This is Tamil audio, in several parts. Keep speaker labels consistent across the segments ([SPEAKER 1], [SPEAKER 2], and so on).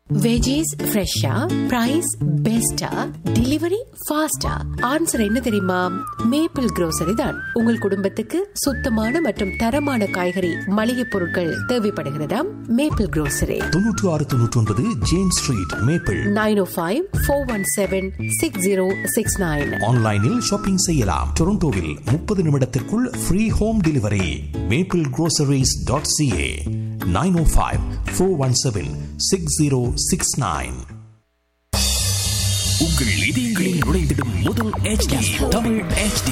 [SPEAKER 1] வெஜிஸ் ஃப்ரெஷ்ஷா பிரைஸ் பெஸ்டா டெலிவரி ஃபாஸ்டா ஆன்சர் என்ன தெரியுமா மேப்பிள் grocery தான் உங்கள் குடும்பத்துக்கு சுத்தமான மற்றும் தரமான காய்கறி மளிகை பொருட்கள் தேவைப்படுகிறதா மேப்பிள் grocery
[SPEAKER 2] தொன்னூற்று ஆறு தொன்னூற்றி ஒன்பது James Street Maple
[SPEAKER 1] nine O five four one seven six zero six nine
[SPEAKER 2] ஆன்லைனில் ஷாப்பிங் செய்யலாம் டொரண்டோவில் முப்பது நிமிடத்திற்குள் free home delivery Maple groceries.ca dot CA nine O five four one seven six zero six nine
[SPEAKER 3] உங்கள் இதயங்களில் நுழைந்திடும் முதல் HD தமிழ் HD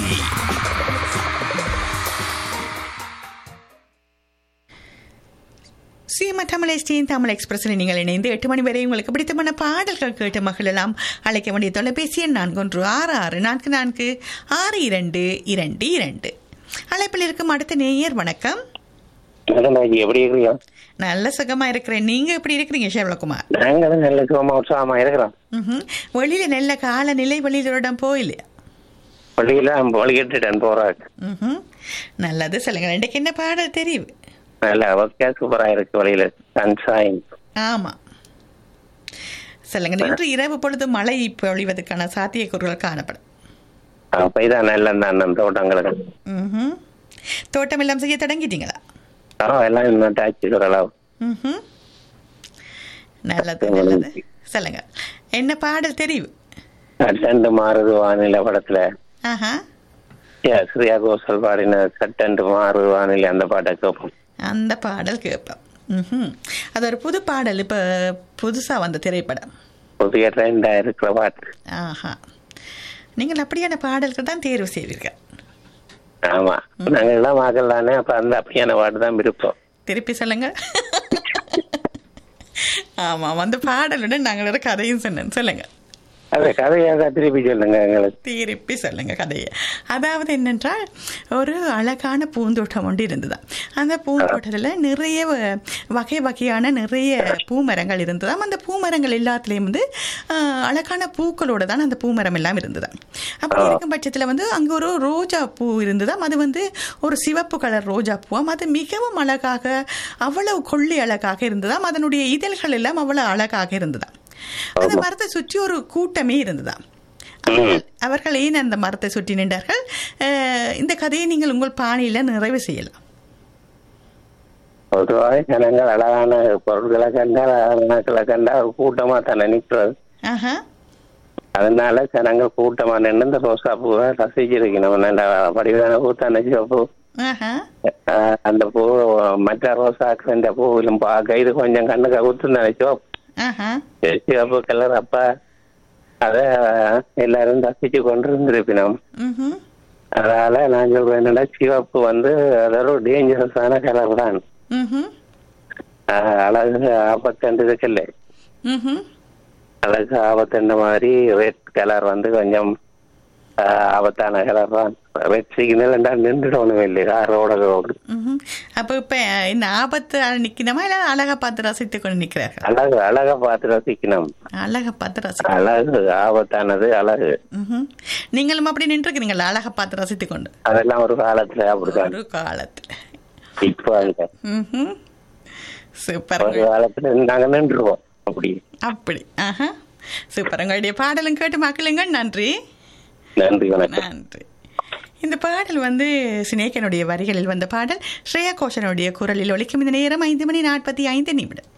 [SPEAKER 4] சீமா தமிழ் எஸ்டியின் தமிழ் எக்ஸ்பிரஸில் நீங்கள் இணைந்து எட்டு மணி வரை உங்களுக்கு பிடித்தமான பாடல்கள் கேட்டு மகிழலாம் அழைக்க வேண்டிய தொலைபேசி எண் நான்கு ஒன்று ஆறு ஆறு நான்கு நான்கு ஆறு இரண்டு இரண்டு இரண்டு அழைப்பில் இருக்கும் அடுத்த நேயர் வணக்கம்
[SPEAKER 5] மேடம் ஐயா எப்படி இருக்கிறீங்க
[SPEAKER 4] நல்ல சுகமா இருக்கிறேன் நீங்க எப்படி இருக்கிறீங்க சேவலகுமார்
[SPEAKER 5] நாங்களும் நல்ல சுகமா உற்சாகமா இருக்கிறோம்
[SPEAKER 4] ம்ஹும். வெளியில நல்ல காலநிலை வெளியிலிடம் போயில
[SPEAKER 5] பள்ளியில வழி கேட்டுட்டேன் போறாக்கு
[SPEAKER 4] ம்ஹும். நல்லது சொல்லுங்க இன்றைக்கு என்ன பாடல் தெரியும்
[SPEAKER 5] நல்ல ஓகே சூப்பரா இருக்கு வழியில சன்ஷைன்
[SPEAKER 4] ஆமா சொல்லுங்க இன்று இரவு பொழுது மழை பொழிவதற்கான சாத்தியக்கூறுகள் காணப்படும்
[SPEAKER 5] பெய்தான் நல்ல அந்த தோட்டங்களுக்கு
[SPEAKER 4] ம்ஹும். தோட்டம் எல்லாம் செய்ய தொடங்கிட்டீங்களா
[SPEAKER 5] தரம் எல்லாம் இன்னும் டாச்சு சொல்லலாம்
[SPEAKER 4] ம்ஹும். நல்லது நல்லது சொல்லுங்க என்ன பாடல் தெரியும்
[SPEAKER 5] சட்டண்டு மாறுது வானிலை படத்துல
[SPEAKER 4] ஆஹா
[SPEAKER 5] ஏ, ஸ்ரேயா கோஷல் பாடின சட்டண்டு மாறுது வானிலை அந்த பாட்டை கேட்போம்
[SPEAKER 4] அந்த பாடல் கேட்போம் ம்ஹும். அது ஒரு புது பாடல் இப்ப புதுசா வந்த திரைப்படம்
[SPEAKER 5] புதிய ட்ரெண்டா இருக்கிற பாட்டு
[SPEAKER 4] ஆஹா நீங்கள் அப்படியான பாடல்கள் தான் தேர்வு செய்வீர்கள்
[SPEAKER 5] ஆமா நாங்க எல்லாம் வாங்கலானே அப்ப அந்த அப்படியான பாட்டு தான் விருப்பம்
[SPEAKER 4] திருப்பி சொல்லுங்க ஆமாம் அந்த பாடலுடன் நாங்கள் ஒரு கதையும் சொன்னேன் சொல்லுங்க
[SPEAKER 5] அந்த கதையாக திருப்பி சொல்லுங்க எங்களுக்கு
[SPEAKER 4] திருப்பி சொல்லுங்க கதையை அதாவது என்னென்றால் ஒரு அழகான பூந்தோட்டம் ஒன்று இருந்ததாம் அந்த பூந்தோட்டத்தில் நிறைய வ- வகை வகையான நிறைய பூமரங்கள் இருந்ததாம் அந்த பூமரங்கள் எல்லாத்துலேயும் வந்து ஆஹ், அழகான பூக்களோட தான் அந்த பூமரம் எல்லாம் இருந்ததாம் அப்படி இருக்கும் பட்சத்தில் வந்து அங்கே ஒரு ரோஜா பூ இருந்ததாம் அது வந்து ஒரு சிவப்பு கலர் ரோஜா பூவாம் அது மிகவும் அழகாக அவ்வளவு கொள்ளி அழகாக இருந்ததாம் அதனுடைய இதழ்கள் எல்லாம் அவ்வளவு அழகாக இருந்ததாம் அந்த மரத்தை சுற்றி ஒரு கூட்டமே இருந்ததாம் அவர்கள் அவர்கள் ஏன் அந்த மரத்தை சுற்றி நின்றார்கள் அஹ், இந்த கதையை நீங்கள் உங்கள் பாணியில நிறைவு செய்யலாம்
[SPEAKER 5] பொதுவாக ஜனங்கள் அழகான பொருட்களை கண்டால் அழகான கண்டா ஒரு கூட்டமா தானே நிற்கிறது
[SPEAKER 4] ஆஹா
[SPEAKER 5] அதனால ஜனங்கள் கூட்டமா நின்று இந்த ரோசா பூவை ரசிச்சிருக்கணும் நல்ல வடிவான பூ தானே சிவப்பு
[SPEAKER 4] ஆஹா
[SPEAKER 5] ஆஹ் அந்த பூ மற்ற ரோசாக்கள் இந்த பூவிலும் பார்க்க இது கொஞ்சம் கண்ணுக்கு அவுத்து தானே சிவப்பு
[SPEAKER 4] ஆஹா
[SPEAKER 5] சிவப்பு கலர் அப்ப அத எல்லாரும் ரசிச்சு கொண்டு இருந்திருப்பினோம்
[SPEAKER 4] ம்ஹும்.
[SPEAKER 5] அதனால நான் சொல்றேன் என்னடா சிவப்பு வந்து அது ஒரு டேஞ்சரஸான கலர் தான்
[SPEAKER 4] ம்ஹும்.
[SPEAKER 5] ஆஹ் அழகு ஆபத்தண்டு இருக்குல்ல
[SPEAKER 4] ம்ஹும்.
[SPEAKER 5] அழகு ஆபத்தண்ட மாதிரி ரெட் கலர் வந்து கொஞ்சம் ஆஹ், ஆபத்தான கலர் தான் ரெட் சிக்னல் நின்றுடணும் இல்லையா ரோட ரோடு
[SPEAKER 4] ம்ஹும். அப்ப இப்ப இந்த ஆபத்து நிக்கணுமா இல்ல அழகா பார்த்து ரசித்துக் கொண்டு நிக்கிறார்கள்
[SPEAKER 5] அழகு அழகா பார்த்து ரசிக்கணும்
[SPEAKER 4] அழகா பார்த்து ரசி
[SPEAKER 5] அழகு ஆபத்தானது அழகு
[SPEAKER 4] ம்ஹும். நீங்களும் அப்படி நின்றுக்கிறீங்களா அழகா பார்த்து ரசித்துக் கொண்டு
[SPEAKER 5] அதெல்லாம் ஒரு காலத்துல அப்படித்தான்
[SPEAKER 4] ஒரு காலத்துல
[SPEAKER 5] இப்ப இல்ல
[SPEAKER 4] ம்ஹும். சூப்பர்
[SPEAKER 5] ஒரு காலத்துல நாங்க நின்றுவோம் அப்படி
[SPEAKER 4] அப்படி ஆஹா சூப்பர் உங்களுடைய பாடலும் கேட்டு மக்களுங்க நன்றி
[SPEAKER 5] நன்றி வணக்கம்
[SPEAKER 4] நன்றி இந்த பாடல் வந்து சினேகனுடைய வரிகளில் வந்த பாடல் ஸ்ரேயா கோஷனுடைய குரலில் ஒலிக்கும் இந்த நேரம் ஐந்து மணி நாற்பத்தி ஐந்து நிமிடம்